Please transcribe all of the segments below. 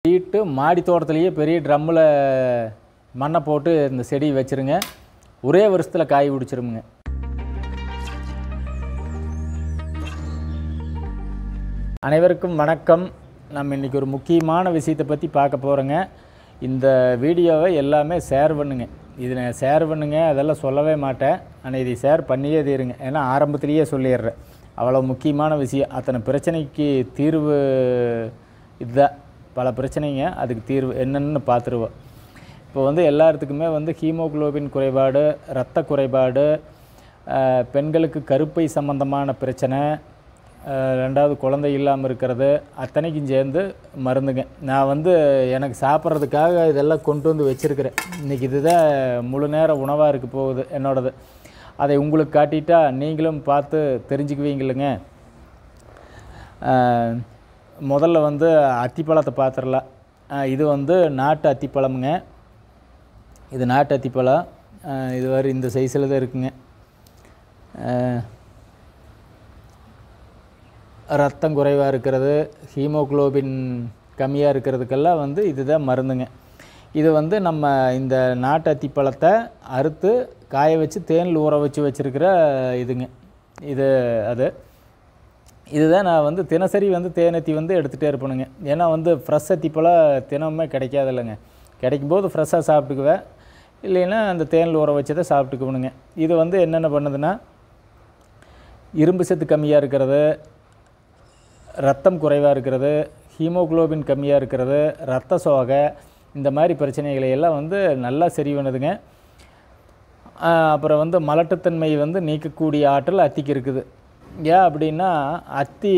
வீட்டு மாடி தோட்டத்துலேயே பெரிய ட்ரம்மில் மண்ணை போட்டு இந்த செடி வச்சுருங்க ஒரே வருஷத்தில் காய் பிடிச்சிருமுங்க அனைவருக்கும் வணக்கம் நம்ம இன்றைக்கி ஒரு முக்கியமான விஷயத்தை பற்றி பார்க்க போகிறோங்க இந்த வீடியோவை எல்லாமே ஷேர் பண்ணுங்க இதில் ஷேர் பண்ணுங்க அதெல்லாம் சொல்லவே மாட்டேன் ஆனால் இதை ஷேர் பண்ணியே தீருங்க ஏன்னா ஆரம்பத்திலேயே சொல்லிடுறேன் அவ்வளோ முக்கியமான விஷயம் அத்தனை பிரச்சனைக்கு தீர்வு இதுதான் பல பிரச்சனைங்க அதுக்கு தீர்வு என்னென்னு பார்த்துருவோம் இப்போ வந்து எல்லாத்துக்குமே வந்து ஹீமோகுளோபின் குறைபாடு இரத்த குறைபாடு அஹ், பெண்களுக்கு கருப்பை சம்பந்தமான பிரச்சனை அஹ், ரெண்டாவது குழந்தை இல்லாமல் இருக்கிறது அத்தனைக்கும் சேர்ந்து மருந்துங்க நான் வந்து எனக்கு சாப்பிட்றதுக்காக இதெல்லாம் கொண்டு வந்து வச்சுருக்கிறேன் இன்றைக்கி இதுதான் முழு நேர உணவாக இருக்க போகுது என்னோடது அதை உங்களுக்கு காட்டிட்டா நீங்களும் பார்த்து தெரிஞ்சுக்குவீங்களுங்க அஹ், முதல்ல வந்து அத்திப்பழத்தை பார்த்துடலாம் அஹ், இது வந்து நாட்டு அத்திப்பழமுங்க இது நாட்டு அத்திப்பழம் அஹ், இது வரை இந்த சைஸில் தான் இருக்குங்க அஹ், ரத்தம் குறைவாக இருக்கிறது ஹீமோகுளோபின் கம்மியாக இருக்கிறதுக்கெல்லாம் வந்து இதுதான் மருந்துங்க இது வந்து நம்ம இந்த நாட்டு அத்திப்பழத்தை அறுத்து காய வச்சு தேனில் ஊற வச்சு வச்சுருக்கிற இதுங்க இது அது இதுதான் நான் வந்து தினசரி வந்து தேனத்தி வந்து எடுத்துகிட்டே இருப்பேனுங்க ஏன்னா வந்து ஃப்ரெஷ் அத்திப்பழம் தினமுமே கிடைக்காது இல்லைங்க கிடைக்கும் போது ஃப்ரெஷ்ஷாக சாப்பிட்டுக்குவேன் இல்லைன்னா அந்த தேனில் ஊற வச்சதை சாப்பிட்டுக்குவனுங்க இது வந்து என்னென்ன பண்ணுதுன்னா இரும்பு சத்து கம்மியாக இருக்கிறது ரத்தம் குறைவாக இருக்கிறது ஹீமோகுளோபின் கம்மியாக இருக்கிறது ரத்த சோகை இந்த மாதிரி பிரச்சனைகளை எல்லாம் வந்து நல்லா சரி பண்ணுதுங்க ஆஹ் அப்புறம் வந்து மலட்டுத்தன்மை வந்து நீக்கக்கூடிய ஆற்றல் அத்திக்கு இருக்குது ஏன் அப்படின்னா அத்தி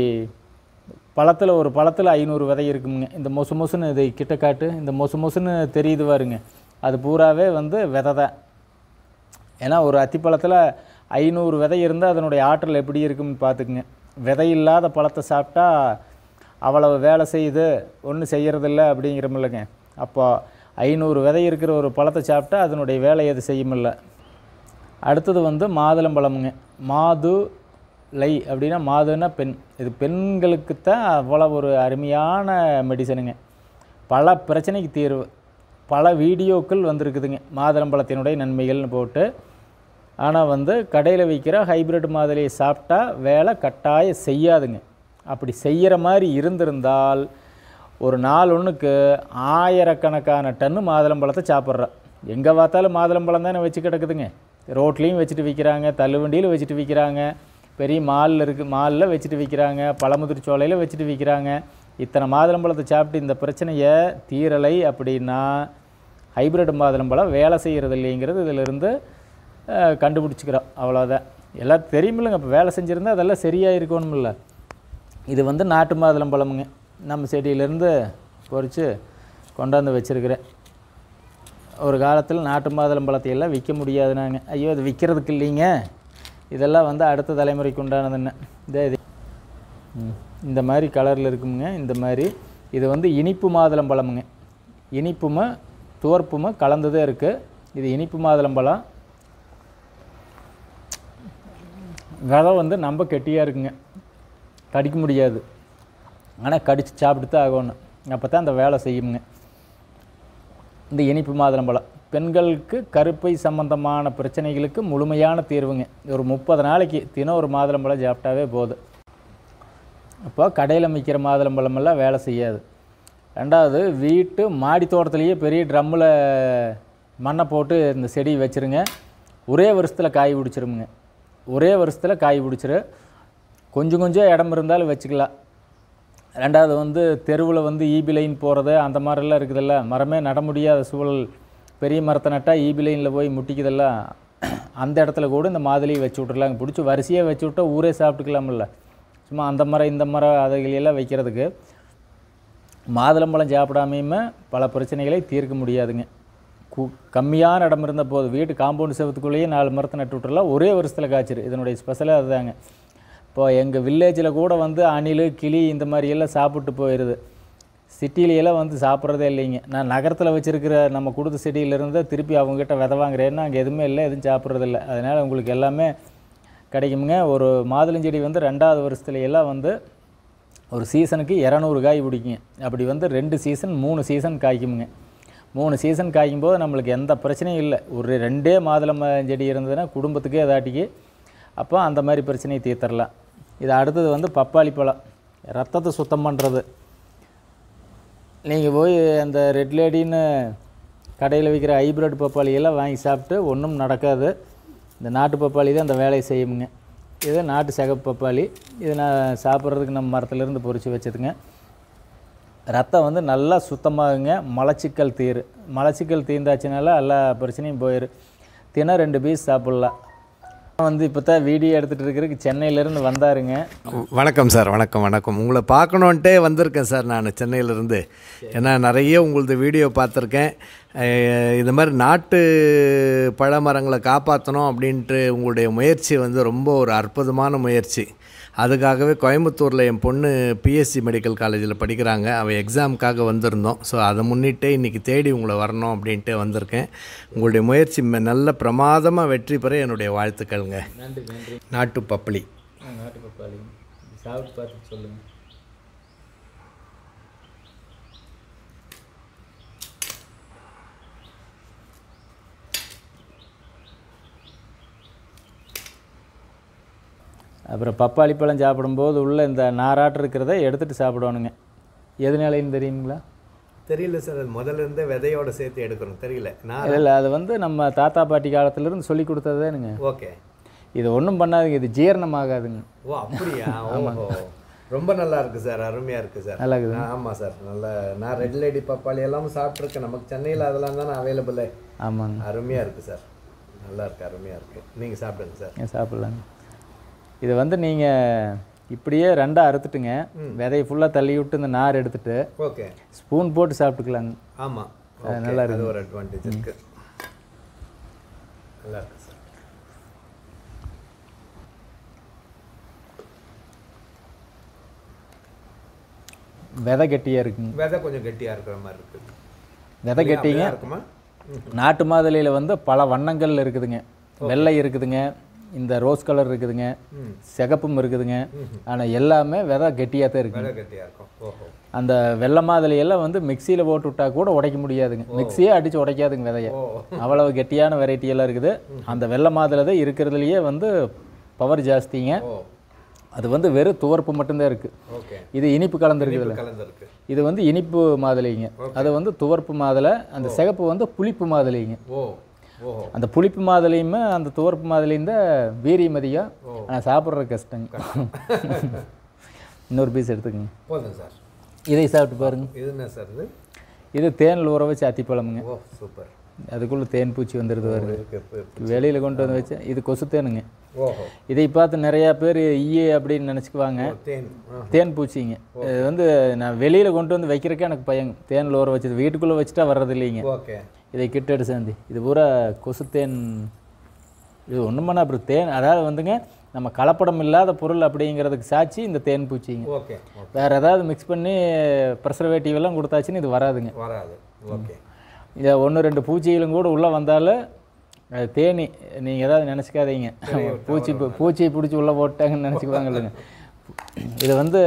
பழத்தில் ஒரு பழத்தில் ஐநூறு விதை இருக்குங்க இந்த மொசு மொசுன்னு இது கிட்ட காட்டு இந்த மொசு மொசுன்னு தெரியுது பாருங்க அது பூராவே வந்து விதை தான் ஏன்னா ஒரு அத்திப்பழத்தில் ஐநூறு விதை இருந்தால் அதனுடைய ஆற்றல் எப்படி இருக்குன்னு பார்த்துக்குங்க விதை இல்லாத பழத்தை சாப்பிட்டா அவ்வளவு வேலை செய்யுது ஒன்றும் செய்கிறதில்ல அப்படிங்கிறமில்லங்க அப்போ ஐநூறு விதை இருக்கிற ஒரு பழத்தை சாப்பிட்டா அதனுடைய வேலை எது செய்யுமில்ல அடுத்தது வந்து மாதுளம்பழமுங்க மாது லை அப்படின்னா மாதுன்னா பெண் இது பெண்களுக்கு தான் அவ்வளோ ஒரு அருமையான மெடிசனுங்க பல பிரச்சனைக்கு தீர்வு பல வீடியோக்கள் வந்திருக்குதுங்க மாதுளம்பழத்தினுடைய நன்மைகள்னு போட்டு ஆனால் வந்து கடையில் விற்கிற ஹைபிரிட் மாதிரியை சாப்பிட்டா வேலை கட்டாயம் செய்யாதுங்க அப்படி செய்கிற மாதிரி இருந்திருந்தால் ஒரு நாள் ஒன்றுக்கு ஆயிரக்கணக்கான டன்னு மாதுளம்பழத்தை சாப்பிட்றோம் எங்கே பார்த்தாலும் மாதுளம்பழம் தானே வச்சு கிடக்குதுங்க ரோட்லேயும் வச்சுட்டு விற்கிறாங்க தள்ளுவண்டியில் வச்சுட்டு விற்கிறாங்க பெரிய மாலில் இருக்குது மாலில் வச்சுட்டு விற்கிறாங்க பழமுதிர் சோலையில் வச்சுட்டு விற்கிறாங்க இத்தனை மாதுளம்பழத்தை சாப்பிட்டு இந்த பிரச்சனையை தீரலை அப்படின்னா ஹைபிரிட் மாதுளம்பழம் வேலை செய்கிறது இல்லைங்கிறது இதிலிருந்து அஹ், கண்டுபிடிச்சிக்கிறோம் அவ்வளோதான் எல்லாம் தெரியுமில்லைங்க இப்போ வேலை செஞ்சுருந்தா அதெல்லாம் சரியாக இருக்கணுமில்ல இது வந்து நாட்டு மாதுளம்பழமுங்க நம்ம செடியிலேருந்து பொறிச்சு கொண்டாந்து வச்சுருக்கிறேன் ஒரு காலத்தில் நாட்டு மாதுளம்பழத்தை எல்லாம் விற்க முடியாது நாங்கள் ஐயோ அது விற்கிறதுக்கு இல்லைங்க இதெல்லாம் வந்து அடுத்த தலைமுறைக்கு உண்டானதுன்னு இதே இது ம். இந்த மாதிரி கலரில் இருக்குமுங்க இந்த மாதிரி இது வந்து இனிப்பு மாதுளம்பழமுங்க இனிப்பும துவர்ப்பும கலந்ததே இருக்குது இது இனிப்பு மாதுளம்பழம் விதை வந்து ரொம்ப கெட்டியாக இருக்குங்க கடிக்க முடியாது ஆனால் கடித்து சாப்பிட்டு தான் ஆகணும் அப்போ தான் அந்த வேலை செய்யுங்க இந்த இனிப்பு மாதுளம்பழம் பெண்களுக்கு கருப்பை சம்பந்தமான பிரச்சனைகளுக்கு முழுமையான தீர்வுங்க ஒரு முப்பது நாளைக்கு தினம் ஒரு மாதுளம்பழம் சாப்பிட்டாவே போதும் அப்போ கடையில் விற்கிற மாதுளம்பழமெல்லாம் வேலை செய்யாது ரெண்டாவது வீட்டு மாடி தோட்டத்துலேயே பெரிய ட்ரம்மில் மண்ணை போட்டு இந்த செடி வச்சுருங்க ஒரே வருஷத்தில் காய் பிடிச்சிருமுங்க ஒரே வருஷத்தில் காய் பிடிச்சிரு கொஞ்சம் கொஞ்சம் இடம் இருந்தாலும் வச்சுக்கலாம் ரெண்டாவது வந்து தெருவில் வந்து ஈபி லைன் போகிறது அந்த மாதிரிலாம் இருக்குதுல்ல மரமே நட முடியாத சூழல் பெரிய மரத்தை நட்டால் ஈபி லைனில் போய் முட்டிக்குதெல்லாம் அந்த இடத்துல கூட இந்த மாதுளையை வச்சு விட்றலாங்க பிடிச்சி வரிசையாக வச்சு விட்டா ஊரே சாப்பிட்டுக்கலாமில்ல சும்மா அந்த மரம் இந்த மரம் அதுகளெல்லாம் வைக்கிறதுக்கு மாதுளம்பழம் சாப்பிடாமையுமே பல பிரச்சனைகளை தீர்க்க முடியாதுங்க கு கம்மியான இடம் இருந்த போது வீட்டு காம்பவுண்ட் செவத்துக்குள்ளேயே நாலு மரத்தை நட்டு விட்டுறலாம் ஒரே வருஷத்தில் காய்ச்சிரு இதனுடைய ஸ்பெஷலாக அதுதாங்க இப்போ எங்கள் வில்லேஜில் கூட வந்து அணில் கிளி இந்த மாதிரி எல்லாம் சாப்பிட்டு போயிடுது சிட்டிலையெல்லாம் வந்து சாப்பிட்றதே இல்லைங்க நான் நகரத்தில் வச்சுருக்கிற நம்ம கொடுத்த செடியிலேருந்து திருப்பி அவங்ககிட்ட விதை வாங்குறேன்னா அங்கே எதுவுமே இல்லை எதுவும் சாப்பிட்றதில்ல அதனால் உங்களுக்கு எல்லாமே கிடைக்குமுங்க ஒரு மாதுளஞ்செடி வந்து ரெண்டாவது வருஷத்துல எல்லாம் வந்து ஒரு சீசனுக்கு இரநூறு காய் பிடிக்குங்க அப்படி வந்து ரெண்டு சீசன் மூணு சீசன் காய்க்குமுங்க மூணு சீசன் காய்க்கும் போது நம்மளுக்கு எந்த பிரச்சனையும் இல்லை ஒரு ரெண்டே மாதுளம் செடி இருந்ததுன்னா குடும்பத்துக்கே அதாட்டிக்கு அப்போ அந்த மாதிரி பிரச்சனையை தீர்த்தரலாம் இது அடுத்தது வந்து பப்பாளி பழம் ரத்தத்தை சுத்தம் பண்ணுறது நீங்கள் போய் அந்த ரெட் லேடின்னு கடையில் விற்கிற ஹைப்ரிட் பப்பாளியெல்லாம் வாங்கி சாப்பிட்டு ஒன்றும் நடக்காது இந்த நாட்டு பப்பாளி தான் அந்த வேலையை செய்யுமுங்க இது நாட்டு சிகப்பு பப்பாளி இது நான் சாப்பிட்றதுக்கு நம்ம மரத்துலேருந்து பொறிச்சு வச்சதுங்க ரத்தம் வந்து நல்லா சுத்தமாகுங்க மலச்சிக்கல் தீர் மலச்சிக்கல் தீர்ந்தாச்சுனால எல்லா பிரச்சனையும் போயிரு தினம் ரெண்டு பீஸ் சாப்பிட்லாம் வந்து இப்போ தான் வீடியோ எடுத்துகிட்டு இருக்கிறதுக்கு சென்னையிலேருந்து வந்தாருங்க வணக்கம் சார் வணக்கம் வணக்கம் உங்களை பார்க்கணுன்ட்டே வந்திருக்கேன் சார் நான் சென்னையிலேருந்து ஏன்னா நிறைய உங்களது வீடியோ பார்த்துருக்கேன் அஹ் இது மாதிரி நாட்டு பழ மரங்களை காப்பாற்றணும் அப்படின்ட்டு உங்களுடைய முயற்சி வந்து ரொம்ப ஒரு அற்புதமான முயற்சி அதுக்காகவே கோயம்புத்தூரில் என் பொண்ணு பிஎஸ்சி மெடிக்கல் காலேஜில் படிக்கிறாங்க அவள் எக்ஸாமுக்காக வந்திருந்தோம் ஸோ அதை முன்னிட்டே இன்றைக்கி தேடி உங்களை வரணும் அப்படின்ட்டு வந்திருக்கேன் உங்களுடைய முயற்சி ம- நல்ல பிரமாதமாக வெற்றி பெற என்னுடைய வாழ்த்துக்கள்ங்க நன்றி நன்றி நாட்டு பப்பளி நாட்டு பப்பாளி சாப்பிட்டு பார்த்து சொல்லுங்கள் அப்புறம் பப்பாளி பழம் சாப்பிடும்போது உள்ள இந்த நாராட்டு இருக்கிறத எடுத்துகிட்டு சாப்பிடணுங்க எதுனாலைன்னு தெரியுங்களா தெரியல சார் அது முதல்ல இருந்தே விதையோட சேர்த்து எடுக்கணும் தெரியல நான் இல்லை அது வந்து நம்ம தாத்தா பாட்டி காலத்துலேருந்து சொல்லி கொடுத்ததுதானுங்க ஓகே இது ஒன்றும் பண்ணாதுங்க இது ஜீரணமாகாதுங்க ஓ அப்படியா ஓஹோ ரொம்ப நல்லா இருக்கு சார் அருமையா இருக்கு சார் நல்லா இருக்குது ஆ, ஆமா சார் நல்ல நான் ரெட் லேடி பப்பாளி எல்லாம் சாப்பிட்ருக்கேன் நமக்கு சென்னையில் அதெல்லாம் தானே அவைலபிள் ஆமாங்க அருமையா இருக்கு சார் நல்லா இருக்கு அருமையா இருக்கு நீங்க சாப்பிடுங்க சார் ஏன் சாப்பிட்லாங்க இது வந்து நீங்கள் இப்படியே ரெண்டாக அறுத்துட்டுங்க விதையை ஃபுல்லாக தள்ளி விட்டு இந்த நார் எடுத்துட்டு ஓகே ஸ்பூன் போட்டு சாப்பிட்டுக்கலாங்க ஆமா அது Okay, நல்லா அது ஒரு அட்வான்டேஜ் இருக்கு நல்லா இருக்கு சார் விதை கெட்டியாக இருக்குங்க விதை கொஞ்சம் கெட்டியா இருக்கிற மாதிரி இருக்கு விதை கெட்டிங்க அப்படியா இருக்குமா ம். நாட்டு மாதுளையில் வந்து பல வண்ணங்கள் இருக்குதுங்க வெள்ளை இருக்குதுங்க இந்த ரோஸ் கலர் இருக்குதுங்க ம். சிகப்பும் இருக்குதுங்க ஆனால் எல்லாமே விதை கெட்டியாக தான் இருக்குங்க விதை கெட்டியா இருக்கும் ஓஹோ அந்த வெள்ளை மாதுளையெல்லாம் வந்து மிக்சியில் போட்டு விட்டா கூட உடைக்க முடியாதுங்க மிக்சியே அடித்து உடைக்காதுங்க விதைய ஓ அவ்வளவு கெட்டியான வெரைட்டி எல்லாம் இருக்குது அந்த வெள்ளை மாதுளை தான் இருக்கிறதுலையே வந்து பவர் ஜாஸ்திங்க ஓ அது வந்து வெறும் துவர்ப்பு மட்டும்தான் இருக்குது ஓகே இது இனிப்பு கலந்துருக்குதுல்ல கலந்துருக்கு இது வந்து இனிப்பு மாதுளைங்க அது வந்து துவர்ப்பு மாதுளை அந்த சிகப்பு வந்து புளிப்பு மாதுளைங்க ஓ ஓஹோ அந்த புளிப்பு மாதுளையுமே அந்த துவர்ப்பு மாதுளையும் தான் வீரியம் அதிகம் ஆனால் சாப்பிட்றது கஷ்டங்க இன்னொரு பீஸ் எடுத்துக்கங்க போதும் சார் இதை சாப்பிட்டு பாருங்க இது என்ன சார் இது இது தேனில் ஊற வச்சு அத்திப்பழமுங்க ஓ சூப்பர் அதுக்குள்ளே தேன் பூச்சி வந்துடுது வருது இருக்கு இருக்கு. வெளியில் கொண்டு வந்து வச்சு இது கொசு தேனுங்க ஓஹோ இதை பார்த்து நிறையா பேர் ஈயே அப்படின்னு நினச்சிக்குவாங்க ஓ, தேன் ஆ. தேன் பூச்சிங்க இது வந்து நான் வெளியில் கொண்டு வந்து வைக்கிறக்கே எனக்கு பயங்க தேனில் ஊற வச்சது வீட்டுக்குள்ளே வச்சுட்டா வர்றது இல்லைங்க ஓகே இதை கிட்ட எடுத்து சேர்ந்து இது பூரா கொசு தேன் இது ஒன்றும் பண்ண அப்புறம் தேன் அதாவது வந்துங்க நம்ம கலப்படம் இல்லாத பொருள் அப்படிங்கிறதுக்கு சாட்சி இந்த தேன் பூச்சிங்க ஓகே ஓகே வேறு ஏதாவது மிக்ஸ் பண்ணி ப்ரெசர்வேட்டிவ் எல்லாம் கொடுத்தாச்சுன்னு இது வராதுங்க வராது ஓகே இதை ஒன்று ரெண்டு பூச்சிகளும் கூட உள்ளே வந்தாலும் அது தேனி நீங்கள் ஏதாவது நினச்சிக்காதீங்க பூச்சி பு- பூச்சியை பிடிச்சி உள்ளே போட்டாங்கன்னு நினச்சிக்குவாங்க இல்லைங்க இது வந்து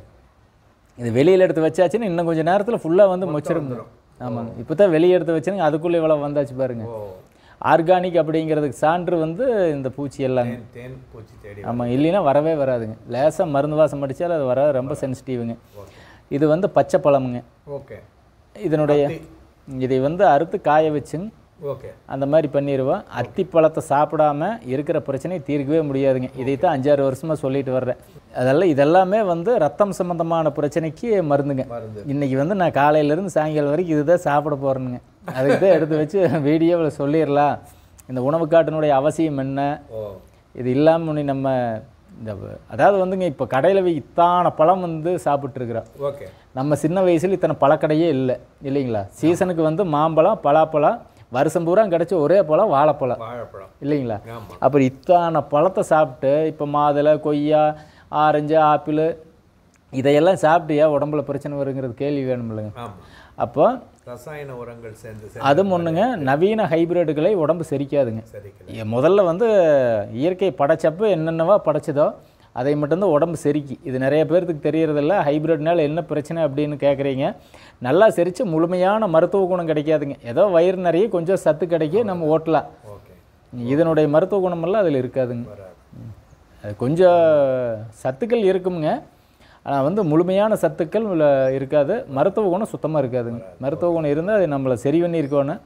இது வெளியில் எடுத்து வச்சாச்சுன்னு இன்னும் கொஞ்சம் நேரத்தில் ஃபுல்லாக வந்து மொச்சிரும் ஆமாங்க இப்போ தான் வெளியே எடுத்து வச்சுருங்க அதுக்குள்ளே இவ்வளோ வந்தாச்சு பாருங்க ஓ ஆர்கானிக் அப்படிங்கிறதுக்கு சான்று வந்து இந்த பூச்சி எல்லாங்க தேன் தேன் பூச்சி தேடி ஆமாம் இல்லைன்னா வரவே வராதுங்க லேசாக மருந்து வாசம் அடித்தாலும் அது வர ரொம்ப சென்சிட்டிவ்ங்க ஓகே இது வந்து பச்சை பழமுங்க ஓகே இதனுடைய இதை வந்து அறுத்து காய வச்சுங்க ஓகே அந்த மாதிரி பண்ணிடுவோம் அத்திப்பழத்தை சாப்பிடாம இருக்கிற பிரச்சனையை தீர்க்கவே முடியாதுங்க இதை தான் அஞ்சாறு வருஷமாக சொல்லிட்டு வர்றேன் அதெல்லாம் இதெல்லாமே வந்து ரத்தம் சம்பந்தமான பிரச்சனைக்கு மருந்துங்க மருந்து இன்னைக்கு வந்து நான் காலையிலேருந்து சாயங்காலம் வரைக்கும் இதுதான் சாப்பிட போகிறேனுங்க அதுக்கு தான் எடுத்து வச்சு வீடியோவில் சொல்லிடலாம் இந்த உணவு காட்டினுடைய அவசியம் என்ன ஓ இது இல்லாமல் நீ நம்ம இந்த அதாவது வந்துங்க இப்போ கடையில் இத்தான பழம் வந்து சாப்பிட்ருக்குறோம் ஓகே நம்ம சின்ன வயசுல இத்தனை பழக்கடையே இல்லை இல்லைங்களா சீசனுக்கு வந்து மாம்பழம் பலாப்பழம் வருஷம் பூரா கிடைச்ச ஒரே பழம் வாழைப்பழம் வாழைப்பழம் இல்லைங்களா ஆமா அப்புறம் இத்தனை பழத்தை சாப்பிட்டு இப்போ மாதுளை கொய்யா ஆரஞ்சு ஆப்பிள் இதையெல்லாம் சாப்பிட்டு ஏன் உடம்புல பிரச்சனை வருங்கிறது கேள்வி வேணும் இல்லைங்க ஆமா அப்போ ரசாயன உரங்கள் சேர்ந்து சேர்ந்து அதுவும் ஒன்றுங்க நவீன ஹைபிரிட்டுகளை உடம்பு செரிக்காதுங்க சரிக்கல இ- முதல்ல வந்து இயற்கை படைச்சப்போ என்னென்னவோ படைச்சதோ அதை மட்டும்தான் உடம்பு செரிக்கி இது நிறைய பேர்த்துக்கு தெரியறதில்ல ஹைப்ரிட்னால என்ன பிரச்சனை அப்படின்னு கேட்குறீங்க நல்லா செரித்து முழுமையான மருத்துவ குணம் கிடைக்காதுங்க ஏதோ வயிறு நிறைய கொஞ்சம் சத்து கிடைக்க நம்ம ஓட்டலாம் ஓகே இதனுடைய மருத்துவ குணமெல்லாம் அதில் இருக்காதுங்க ம். அது கொஞ்சம் சத்துக்கள் இருக்குமுங்க ஆனால் வந்து முழுமையான சத்துக்கள் உள்ள இருக்காது மருத்துவ குணம் சுத்தமாக இருக்காதுங்க மருத்துவ குணம் இருந்தால் அது நம்மளை சரி பண்ணி இருக்கணும்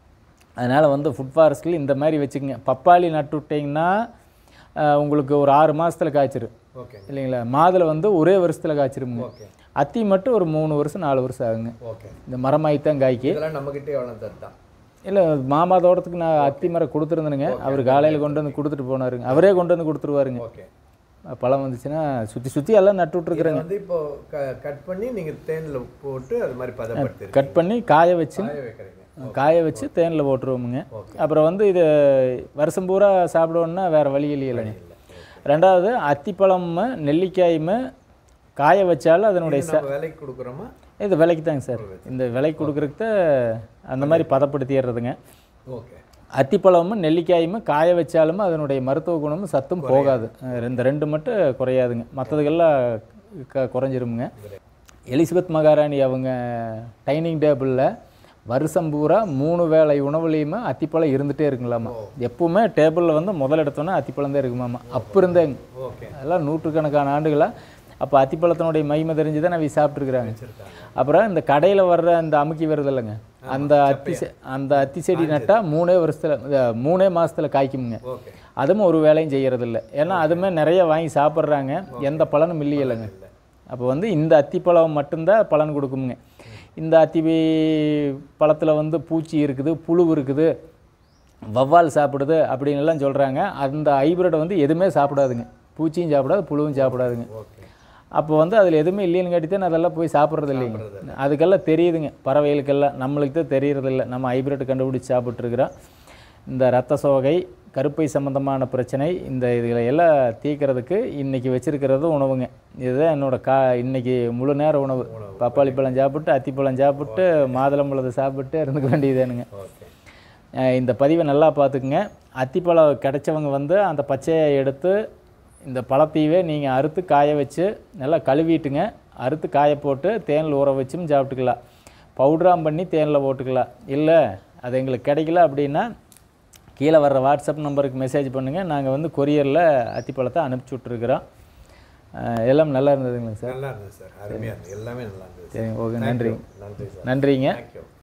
அதனால் வந்து ஃபுட் ஃபாரஸ்ட்டில் இந்த மாதிரி வச்சுக்கோங்க பப்பாளி நட்டு விட்டிங்கன்னா அஹ், உங்களுக்கு ஒரு ஆறு மாதத்தில் காய்ச்சிரும் ஓகே இல்லைங்களா மாதுளை வந்து ஒரே வருஷத்தில் காய்ச்சிருமுங்க ஓகே அத்தி மட்டும் ஒரு மூணு வருஷம் நாலு வருஷம் ஆகுங்க ஓகே இந்த மரமாய்த்தான் காய்க்கு இதெல்லாம் நம்மகிட்டே வளர்ந்தது தான் இல்லை மாமா தோட்டத்துக்கு நான் அத்தி மரம் கொடுத்துருந்தேனுங்க அவர் காலையில் கொண்டு வந்து கொடுத்துட்டு போனாருங்க அவரே கொண்டு வந்து கொடுத்துருவாருங்க ஓகே பழம் வந்துச்சுன்னா சுற்றி சுற்றி எல்லாம் நட்டு விட்ருக்குறேங்க வந்து இப்போ கட் பண்ணி நீங்க தேன்ல போட்டு அது மாதிரி பதப்படுத்தி கட் பண்ணி காய வச்சு காய வைக்கிறீங்க காய வச்சு தேனில் போட்டுருவோமுங்க அப்புறம் வந்து இது வருஷம் பூரா சாப்பிடுவோன்னா வேறு வழி இல்லைங்க ரெண்டாவது அத்திப்பழம் நெல்லிக்காயும் காய வச்சாலும் அதனுடைய ச நம்ம விலைக்கு கொடுக்குறோமா இது விலைக்கு தாங்க சார் இந்த விலைக்கு கொடுக்குறதுக்கு அந்த மாதிரி பதப்படுத்திடுறதுங்க ஓகே அத்திப்பழமும் நெல்லிக்காயும் காய வச்சாலும் அதனுடைய மருத்துவ குணமும் சத்தும் போகாது அஹ் இந்த ரெண்டு மட்டும் குறையாதுங்க மற்றதுக்கெல்லாம் க குறைஞ்சிருமுங்க எலிசபெத் மகாராணி அவங்க டைனிங் டேபிளில் வருஷம் பூரா மூணு வேளை உணவுலையுமே அத்திப்பழம் இருந்துகிட்டே இருக்குங்களாமா எப்பவுமே டேபிளில் வந்து முதல் எடுத்தோன்னே அத்திப்பழம் தான் இருக்குமாமா அப்போ இருந்தேங்க ஓகே அதெல்லாம் நூற்றுக்கணக்கான ஆண்டுகளாக அப்போ அத்திப்பழத்தினுடைய மகிமை தெரிஞ்சு தான் அவங்க சாப்பிட்ருக்குறாங்க அப்புறம் இந்த கடையில் வர்ற அந்த அமுக்கி வருது இல்லைங்க அந்த அத்தி செ- அந்த அத்தி செடி நட்டால் மூணே வருஷத்தில் மூணே மாசத்துல காய்க்குமுங்க ஓகே அதுவும் ஒரு வேலையும் செய்யறதில்ல ஏன்னா அதுவுமே நிறைய வாங்கி சாப்பிட்றாங்க எந்த பலனும் இல்லையில்லைங்க அப்போ வந்து இந்த அத்திப்பழம் மட்டும்தான் பலன் கொடுக்குமுங்க இந்த அத்தி பழத்தில் வந்து பூச்சி இருக்குது புழு இருக்குது வவ்வால் சாப்பிடுது அப்படின்னு எல்லாம் சொல்கிறாங்க அந்த ஹைபிரிட் வந்து எதுவுமே சாப்பிடாதுங்க பூச்சியும் சாப்பிடாது புழுவும் சாப்பிடாதுங்க ஓகே அப்போ வந்து அதில் எதுவுமே இல்லைன்னு காட்டித்தான் அதெல்லாம் போய் சாப்பிட்றது இல்லைங்க அதுக்கெல்லாம் தெரியுதுங்க பறவைகளுக்கெல்லாம் நம்மளுக்கு தான் தெரியறதில்ல நம்ம ஹைபிரிட் கண்டுபிடிச்சி சாப்பிட்ருக்குறோம் இந்த ரத்த சோகை கருப்பை சம்பந்தமான பிரச்சனை இந்த இதுகளை எல்லாம் தீர்க்கறதுக்கு இன்றைக்கி வச்சிருக்கிறது உணவுங்க இதுதான் என்னோட கா இன்னைக்கு முழு நேர உணவு பப்பாளி பழம் சாப்பிட்டு அத்திப்பழம் சாப்பிட்டு மாதுளம்பழத்தை சாப்பிட்டு இருந்துக்க வேண்டியதுதானுங்க ஓகே அஹ் இந்த பதிவை நல்லா பார்த்துக்குங்க அத்திப்பழம் கிடைச்சவங்க வந்து அந்த பச்சையை எடுத்து இந்த பழத்தையவே நீங்கள் அறுத்து காய வச்சு நல்லா கழுவிட்டுங்க அறுத்து காய போட்டு தேனில் ஊற வச்சும் சாப்பிட்டுக்கலாம் பவுட்ராம் பண்ணி தேனில் போட்டுக்கலாம் இல்லை அது எங்களுக்கு கிடைக்கல அப்படின்னா கீழே வர்ற வாட்ஸ்அப் நம்பருக்கு மெசேஜ் பண்ணுங்கள் நாங்கள் வந்து கொரியரில் அத்திப்பழத்தை அனுப்பிச்சி விட்ருக்குறோம் அஹ் எல்லாம் நல்லா இருந்ததுங்களா சார் நல்லா இருந்தது சார் அருமையாக இருந்தது எல்லாமே நல்லா இருந்தது சரி ஓகே நன்றி நன்றி சார் நன்றிங்க தேங்க்யூ